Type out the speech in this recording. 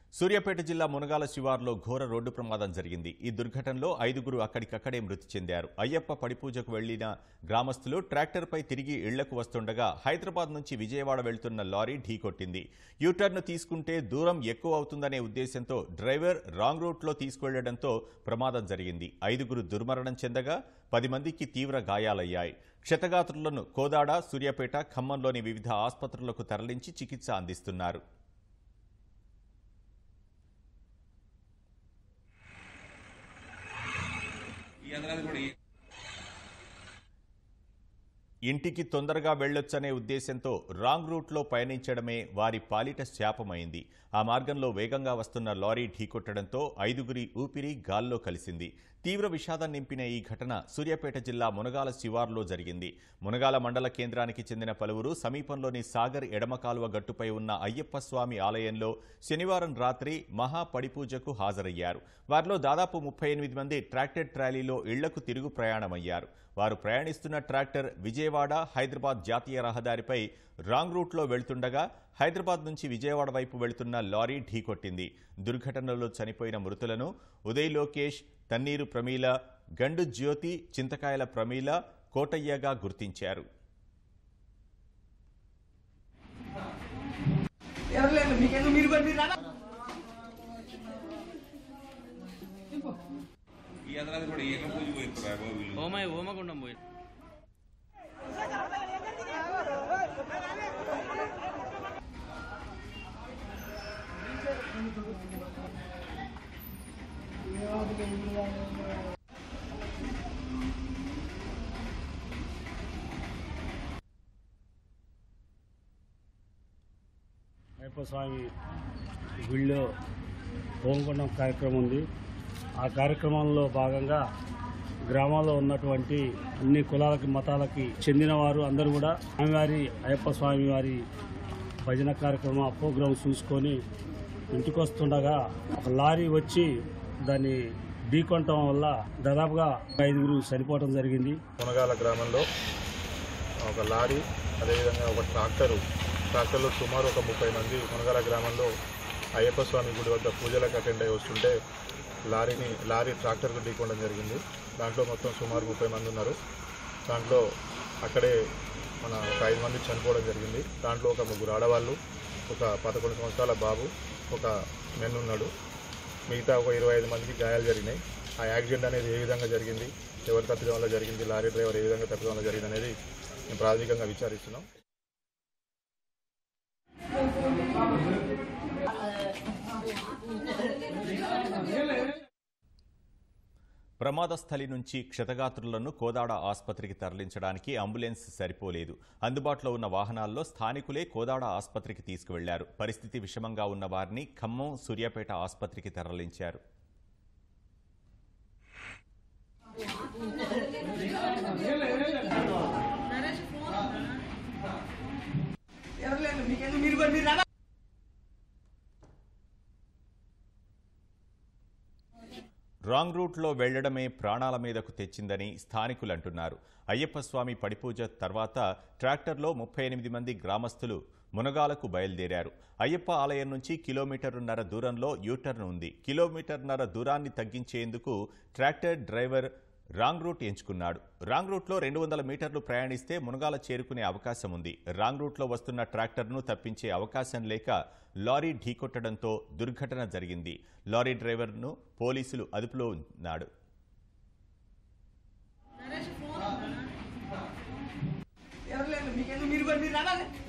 సూర్యాపేట జిల్లా మునగాల శివార్లో ఘోర రోడ్డు ప్రమాదం జరిగింది ఈ దుర్ఘటనలో ఐదుగురు అక్కడికక్కడే మృతి చెందారు అయ్యప్ప పడిపూజకు వెళ్లిన గ్రామస్తులు ట్రాక్టర్పై తిరిగి ఇళ్లకు వస్తుండగా హైదరాబాద్ నుంచి విజయవాడ వెళ్తున్న లారీ ఢీకొట్టింది యూటర్న్ తీసుకుంటే దూరం ఎక్కువ అవుతుందనే ఉద్దేశంతో డ్రైవర్ రాంగ్ రూట్లో తీసుకువెళ్లడంతో ప్రమాదం జరిగింది ఐదుగురు దుర్మరణం చెందగా పది మందికి తీవ్ర గాయాలయ్యాయి క్షతగాత్రులను కోదాడ సూర్యాపేట ఖమ్మంలోని వివిధ ఆసుపత్రులకు తరలించి చికిత్స అందిస్తున్నారు ఈ అదరాది కూడా ఈ- ఇంటికి తొందరగా వెళ్లొచ్చనే ఉద్దేశంతో రాంగ్ రూట్లో పయనించడమే వారి పాలిట శాపమైంది ఆ మార్గంలో వేగంగా వస్తున్న లారీ ఢీకొట్టడంతో ఐదుగురి ఊపిరి గాల్లో కలిసింది తీవ్ర విషాదం నింపిన ఈ ఘటన సూర్యాపేట జిల్లా మునగాల శివార్లో జరిగింది మునగాల మండల కేంద్రానికి చెందిన పలువురు సమీపంలోని సాగర్ ఎడమ కాలువ గట్టుపై ఉన్న అయ్యప్ప స్వామి ఆలయంలో శనివారం రాత్రి మహా పడిపూజకు హాజరయ్యారు వారిలో దాదాపు ముప్పై ఎనిమిది మంది ట్రాక్టర్ ట్రాలీలో ఇళ్లకు తిరుగు ప్రయాణమయ్యారు వారు ప్రయాణిస్తున్న ట్రాక్టర్ విజయవాడ హైదరాబాద్ జాతీయ రహదారిపై రాంగ్ రూట్లో వెళ్తుండగా హైదరాబాద్ నుంచి విజయవాడ వైపు వెళ్తున్న లారీ ఢీకొట్టింది దుర్ఘటనలో చనిపోయిన మృతులను ఉదయ్ లోకేష్ తన్నీరు ప్రమీల గండు జ్యోతి చింతకాయల ప్రమీల కోటయ్యగా గుర్తించారు ఎవరు లేదు మీకెందుకు మీరు కూడా మీరు రారా ఈ అదరాది కూడా ఏక పూజ పోయిస్తున్నారు బాబు వీళ్ళు ఓమై ఓమగుండం పోయి అయ్యప్ప స్వామి గుళ్ళో హోమకుండం కార్యక్రమం ఉంది ఆ కార్యక్రమంలో భాగంగా గ్రామాల్లో ఉన్నటువంటి అన్ని కులాలకి మతాలకి చెందిన వారు అందరూ కూడా స్వామివారి అయ్యప్ప స్వామి వారి భజన కార్యక్రమం ఆ ప్రోగ్రాం చూసుకొని ఇంటికి వస్తుండగా ఒక లారీ వచ్చి దాన్ని ఢీకొనటం వల్ల దాదాపుగా ఐదుగురు చనిపోవడం జరిగింది మునగాల గ్రామంలో ఒక లారీ అదేవిధంగా ఒక ట్రాక్టరు ట్రాక్టర్లో సుమారు ఒక ముప్పై మంది మునగాల గ్రామంలో అయ్యప్ప స్వామి గుడి వద్ద పూజలకు అటెండ్ అయి వస్తుంటే లారీని లారీ ట్రాక్టర్కు ఢీకొనడం జరిగింది దాంట్లో మొత్తం సుమారు ముప్పై మంది ఉన్నారు దాంట్లో అక్కడే మన ఒక ఐదు మంది చనిపోవడం జరిగింది దాంట్లో ఒక ముగ్గురు ఆడవాళ్ళు ఒక పదకొండు సంవత్సరాల బాబు ఒక మెన్ ఉన్నాడు మిగతా ఒక ఇరవై ఐదు మందికి గాయాలు జరిగినాయి ఆ యాక్సిడెంట్ అనేది ఏ విధంగా జరిగింది ఎవరి తప్పిదం వల్ల జరిగింది లారీ డ్రైవర్ ఏ విధంగా తప్పిదం వల్ల జరిగింది అనేది మేము ప్రాథమికంగా విచారిస్తున్నాం ప్రమాద స్థలి నుంచి క్షతగాత్రులను కోదాడ ఆసుపత్రికి తరలించడానికి అంబులెన్స్ సరిపోలేదు అందుబాటులో ఉన్న వాహనాల్లో స్థానికులే కోదాడ ఆసుపత్రికి తీసుకువెళ్లారు పరిస్థితి విషమంగా ఉన్న వారిని ఖమ్మం సూర్యాపేట ఆసుపత్రికి తరలించారు ఎవరు లేదు మీకెందుకు మీరు కూడా మీరు రారా రాంగ్ రూట్లో వెళ్లడమే ప్రాణాల మీదకు తెచ్చిందని స్థానికులు అంటున్నారు అయ్యప్ప స్వామి పడిపూజ తర్వాత ట్రాక్టర్లో ముప్పై ఎనిమిది మంది గ్రామస్తులు మునగాలకు బయలుదేరారు అయ్యప్ప ఆలయం నుంచి కిలోమీటరున్నర దూరంలో యూటర్న్ ఉంది కిలోమీటర్న్నర దూరాన్ని తగ్గించేందుకు ట్రాక్టర్ డ్రైవర్ రాంగ్ రూట్ ఎంచుకున్నాడు రాంగ్ రూట్లో రెండు వందల మీటర్లు ప్రయాణిస్తే మునగాల చేరుకునే అవకాశం ఉంది రాంగ్ రూట్లో వస్తున్న ట్రాక్టర్ను తప్పించే అవకాశం లేక లారీ ఢీకొట్టడంతో దుర్ఘటన జరిగింది లారీ డ్రైవర్ను పోలీసులు అదుపులో ఉన్నాడు ఎవరు లేదు మీకెందుకు మీరు కూడా మీరు రారా